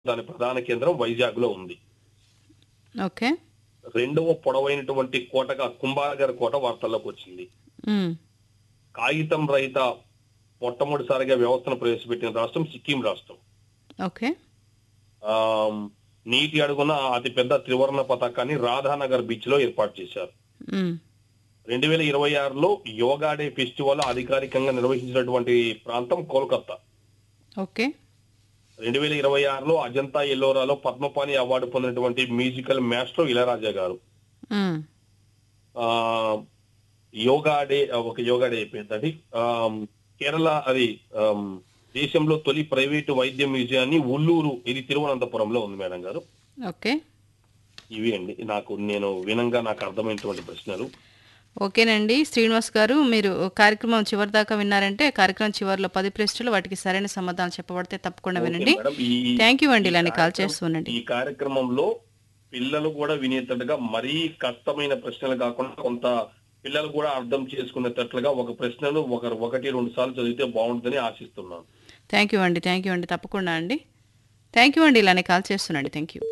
దాని ప్రధాన కేంద్రం వైజాగ్ లో ఉంది ఓకే రెండవ పొడవైనటువంటి కోటగా కుంభాగర్ కోట వార్తల్లోకి వచ్చింది మ్మ్. కాగితం రహిత మొట్టమొదటిసారిగా వ్యవస్థను ప్రవేశపెట్టిన రాష్ట్రం సిక్కిం రాష్ట్రం ఓకే ఆ నీటి అడుగున అతిపెద్ద త్రివర్ణ పతాకాన్ని రాధానగర్ బీచ్ లో ఏర్పాటు చేశారు మ్మ్. రెండు వేల ఇరవై ఆరులో యోగా డే ఫెస్టివల్ అధికారికంగా నిర్వహించినటువంటి ప్రాంతం కోల్కతా ఓకే రెండు వేల ఇరవై ఆరులో అజంతా ఎల్లోరాలో పద్మపాణి అవార్డు పొందినటువంటి మ్యూజికల్ మాస్టర్ ఇళరాజా గారు మ్మ్. ఆ యోగా డే ఒక యోగా డే అయిపోయిందండి ఆ, కేరళ అది ఆమ్, దేశంలో తొలి ప్రైవేటు వైద్య మ్యూజియాన్ని ఉల్లూరు ఇది తిరువనంతపురంలో ఉంది మేడం గారు ఓకే ఇవి అండి నాకు నేను వినంగా నాకు అర్థమైనటువంటి ప్రశ్నలు ఓకేనండి శ్రీనివాస్ గారు మీరు కార్యక్రమం చివరి దాకా విన్నారంటే కార్యక్రమం చివరిలో పది ప్రశ్నలు వాటికి సరైన సమాధానం చెప్పబడితే తప్పకుండా ఓకే వినండి మేడం, ఈ- థ్యాంక్ యూ అండి ఈ ఇలానే కాల్ కార్యక్రమం- చేస్తూ ఉండండి ఈ కార్యక్రమంలో పిల్లలు కూడా వినేటట్టుగా మరీ కష్టమైన ప్రశ్నలు కాకుండా కొంత పిల్లలు కూడా అర్థం చేసుకునేటట్లుగా ఒక ప్రశ్నను ఒక ఒకటి రెండు సార్లు చదివితే బాగుంటుందని ఆశిస్తున్నాను థ్యాంక్ యూ అండి థ్యాంక్ యూ అండి తప్పకుండా అండి థ్యాంక్ యూ అండి ఇలానే కాల్ చేస్తున్నాండి థ్యాంక్ యూ